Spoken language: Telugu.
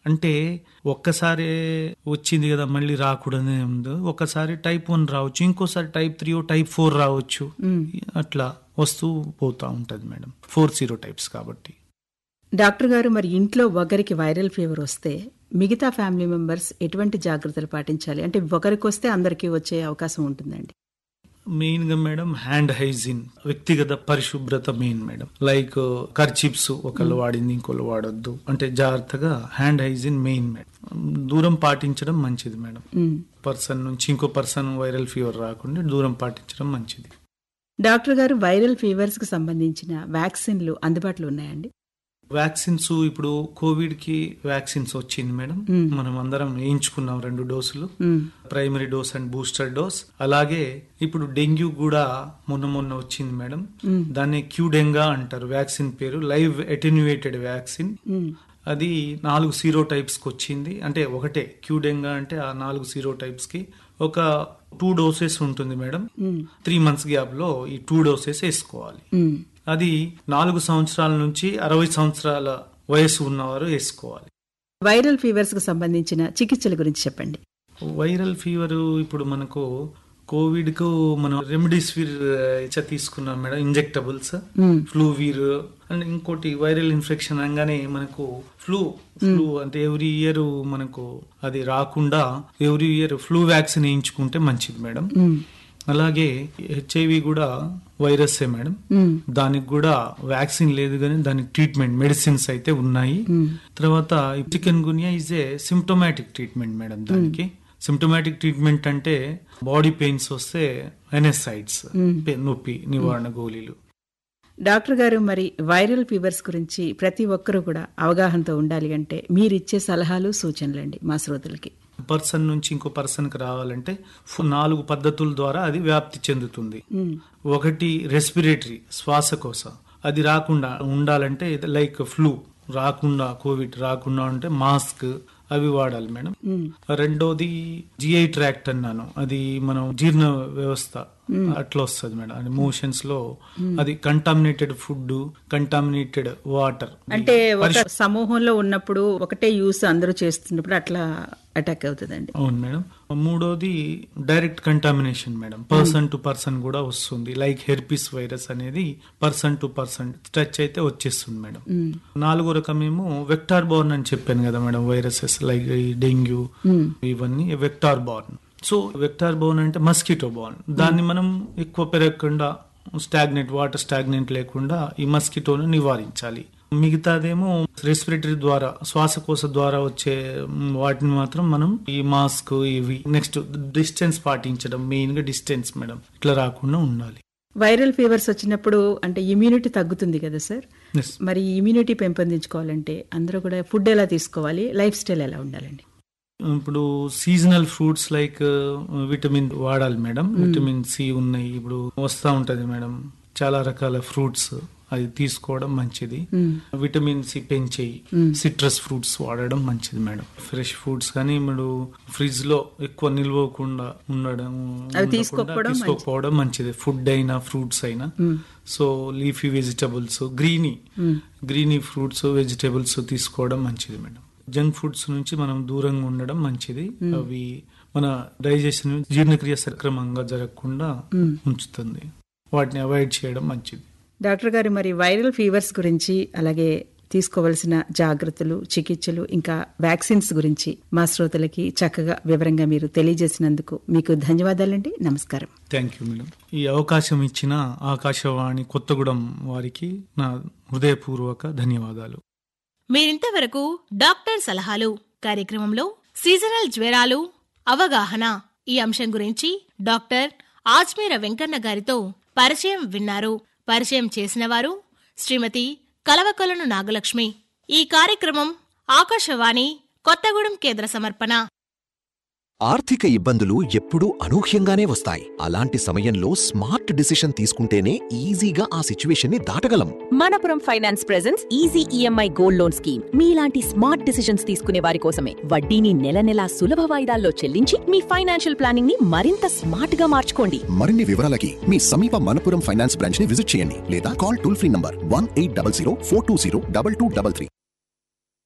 అంటే ఒక్కసారి వచ్చింది కదా మళ్ళీ రాకూడదు ఉందో ఒక్కసారి టైప్ వన్ రావచ్చు ఇంకోసారి టైప్ త్రీ టైప్ ఫోర్ రావచ్చు అట్లా వస్తూ పోతా ఉంటది మేడం ఫోర్ జీరో టైప్స్ కాబట్టి డాక్టర్ గారు మరి ఇంట్లో ఒకరికి వైరల్ ఫీవర్ వస్తే మిగతా ఫ్యామిలీ మెంబర్స్ ఎటువంటి జాగ్రత్తలు పాటించాలి అంటే ఒకరికి వస్తే అందరికీ వచ్చే అవకాశం ఉంటుందండి మెయిన్ గా మేడం హ్యాండ్ హైజీన్ వ్యక్తిగత పరిశుభ్రత మెయిన్ మేడం లైక్ కర్చిప్స్ ఒకళ్ళు వాడింది ఇంకోళ్ళు వాడొద్దు అంటే జాగ్రత్తగా హ్యాండ్ హైజీన్ మెయిన్ మేడం దూరం పాటించడం మంచిది మేడం ఉమ్. పర్సన్ నుంచి ఇంకో పర్సన్ వైరల్ ఫీవర్ రాకుండా దూరం పాటించడం మంచిది డాక్టర్ గారు వైరల్ ఫీవర్స్ కి సంబంధించిన వ్యాక్సిన్లు అందుబాటులో ఉన్నాయండి వ్యాక్సిన్స్ ఇప్పుడు కోవిడ్ కి వ్యాక్సిన్స్ వచ్చింది మేడం మనం అందరం వేయించుకున్నాం రెండు డోసులు um. Primary dose and booster dose అలాగే ఇప్పుడు డెంగ్యూ కూడా మొన్న మొన్న వచ్చింది మేడం దాన్ని క్యూడెంగా అంటారు వ్యాక్సిన్ పేరు లైవ్ అటెన్యుయేటెడ్ వ్యాక్సిన్ ఉమ్. అది నాలుగు సీరో టైప్స్ కి వచ్చింది అంటే ఒకటే క్యూడెంగా అంటే ఆ నాలుగు సీరో టైప్స్ కి ఒక టూ డోసెస్ ఉంటుంది మేడం త్రీ మంత్స్ గ్యాప్ లో ఈ టూ డోసెస్ వేసుకోవాలి ఉమ్. అది నాలుగు సంవత్సరాల నుంచి అరవై సంవత్సరాల వయసు ఉన్నవారు వేసుకోవాలి వైరల్ ఫీవర్స్ కు సంబంధించిన చికిత్సల గురించి చెప్పండి వైరల్ ఫీవర్ ఇప్పుడు మనకు కోవిడ్ కు మనం రెమిడిసివిర్ ఇచ్చ తీసుకున్నాం మేడం ఇంజెక్టబుల్స్ ఫ్లూవీర్ అండ్ ఇంకోటి వైరల్ ఇన్ఫెక్షన్ అనగానే మనకు ఫ్లూ ఫ్లూ అంటే ఎవ్రీ ఇయర్ మనకు అది రాకుండా ఎవ్రీ ఇయర్ ఫ్లూ వ్యాక్సిన్ వేయించుకుంటే మంచిది మేడం అలాగే హెచ్ఐవి కూడా వైరస్సే మేడం దానికి కూడా వ్యాక్సిన్ లేదు కానీ దానికి ట్రీట్మెంట్ మెడిసిన్స్ అయితే ఉన్నాయి తర్వాత chikungunya is a symptomatic treatment madam దానికి సిమ్టోమాటిక్ ట్రీట్మెంట్ అంటే బాడీ పెయిన్స్ వస్తే ఎనెసైడ్స్ నొప్పి నివారణ గోళీలు డాక్టర్ గారు మరి వైరల్ ఫీవర్స్ గురించి ప్రతి ఒక్కరూ కూడా అవగాహనతో ఉండాలి అంటే మీరిచ్చే సలహాలు సూచనలండి మా శ్రోతలకి పర్సన్ నుంచి ఇంకో పర్సన్ కి రావాలంటే ఫు- నాలుగు పద్ధతుల ద్వారా అది వ్యాప్తి చెందుతుంది ఒకటి రెస్పిరేటరీ శ్వాసకోశ అది రాకుండా ఉండాలంటే లైక్ ఫ్లూ రాకుండా కోవిడ్ రాకుండా అంటే మాస్క్ అవి వాడాలి మేడం రెండోది జిఐ ట్రాక్ట్ అన్నాను అది మనం జీర్ణ వ్యవస్థ అట్లా వస్తుంది మేడం అది మోషన్స్ లో అది కంటామినేటెడ్ ఫుడ్ కంటామినేటెడ్ వాటర్ అంటే ఒక సమూహంలో ఉన్నప్పుడు ఒకటే యూస్ అందరూ చేస్తున్నప్పుడు అట్లా అటాక్ అవుతుందండి అవును మేడం మూడోది direct contamination madam person to person కూడా వస్తుంది లైక్ హెర్పిస్ వైరస్ అనేది పర్సన్ టు పర్సన్ టచ్ అయితే వచ్చేస్తుంది మేడం నాలుగో రకమేమో వెక్టార్ బోర్న్ అని చెప్పాను కదా మేడం వైరసెస్ లైక్ ఈ డెంగ్యూ ఇవన్నీ vector borne so vector borne అంటే మస్కిటో బోర్న్ దాన్ని మనం ఎక్కువ పెరగకుండా స్టాగ్నెంట్ వాటర్ స్టాగ్నెంట్ లేకుండా ఈ మస్కిటోను నివారించాలి మిగతాదేమో రెస్పిరేటరీ ద్వారా శ్వాసకోశ ద్వారా వచ్చే మ్, వాటిని మాత్రం మనం ఈ మాస్క్ ఇవి నెక్స్ట్ డిస్టెన్స్ పాటించడం మెయిన్ గా డిస్టెన్స్ మేడం ఇట్లా రాకుండా ఉండాలి వైరల్ ఫీవర్స్ వచ్చినప్పుడు అంటే ఇమ్యూనిటీ తగ్గుతుంది కదా సార్ Yes. మరి ఇమ్యూనిటీ పెంపొందించుకోవాలంటే అందరూ కూడా ఫుడ్ ఎలా తీసుకోవాలి లైఫ్ స్టైల్ ఎలా ఉండాలండి ఇప్పుడు సీజనల్ ఫ్రూట్స్ లైక్ విటమిన్ వాడాలి మేడం విటమిన్ సి ఉన్నాయి ఇప్పుడు వస్తా ఉంటది మేడం చాలా రకాల ఫ్రూట్స్ అది తీసుకోవడం మంచిది విటమిన్ సి పెంచేయి సిట్రస్ ఫ్రూట్స్ వాడడం మంచిది మేడం ఫ్రెష్ ఫ్రూట్స్ కానీ ఇప్పుడు ఫ్రిడ్జ్ లో ఎక్కువ నిల్వకుండా ఉండడం ఉండకుండా తీసుకోకపోవడం తీసుకోకపోవడం మంచిది ఫుడ్ అయినా ఫ్రూట్స్ అయినా so leafy vegetables greeny greeny fruits vegetables తీసుకోవడం మంచిది మేడం జంక్ ఫుడ్స్ నుంచి మనం దూరంగా ఉండడం మంచిది అవి మన డైజెషన్ జీర్ణక్రియ సక్రమంగా జరగకుండా ఉంచుతుంది వాటిని అవాయిడ్ చేయడం మంచిది డాక్టర్ గారు మరి వైరల్ ఫీవర్స్ గురించి అలాగే తీసుకోవలసిన జాగ్రత్తలు చికిత్సలు ఇంకా వ్యాక్సిన్స్ గురించి మా శ్రోతలకి చక్కగా వివరంగా మీరు తెలియజేసినందుకు మీకు ధన్యవాదాలండి నమస్కారం థ్యాంక్ యూ మేడం ఈ అవకాశం ఇచ్చిన ఆకాశవాణి కొత్తగూడెం వారికి నా హృదయపూర్వక ధన్యవాదాలు మీరింతవరకు డాక్టర్ సలహాలు కార్యక్రమంలో సీజనల్ జ్వరాలు అవగాహన ఈ అంశం గురించి డాక్టర్ ఆజ్మీర వెంకన్న గారితో పరిచయం విన్నారు పరిచయం చేసినవారు శ్రీమతి కలవకొలను నాగలక్ష్మి ఈ కార్యక్రమం ఆకాశవాణి కొత్తగూడెం కేంద్ర సమర్పణ ఆర్థిక ఇబ్బందులు ఎప్పుడూ అనూహ్యంగానే వస్తాయి అలాంటి సమయంలో స్మార్ట్ డిసిషన్ తీసుకుంటేనే ఈజీగా ఆ సిచ్యువేషన్ ని దాటగలం Manappuram finance presence easy EMI gold loan scheme మీలాంటి స్మార్ట్ డిసిషన్స్ తీసుకునే వారి కోసమే వడ్డీని నెల నెలా సులభ వాయిదాల్లో చెల్లించి మీ ఫైనాన్షియల్ ప్లానింగ్ ని మరింత స్మార్ట్ గా మార్చుకోండి మరిన్ని వివరాలకి మీ సమీప మనపురం ఫైనాన్స్ బ్రాంచ్ ని విజిట్ చేయండి లేదా call toll free number one eight double zero four two zero double two double three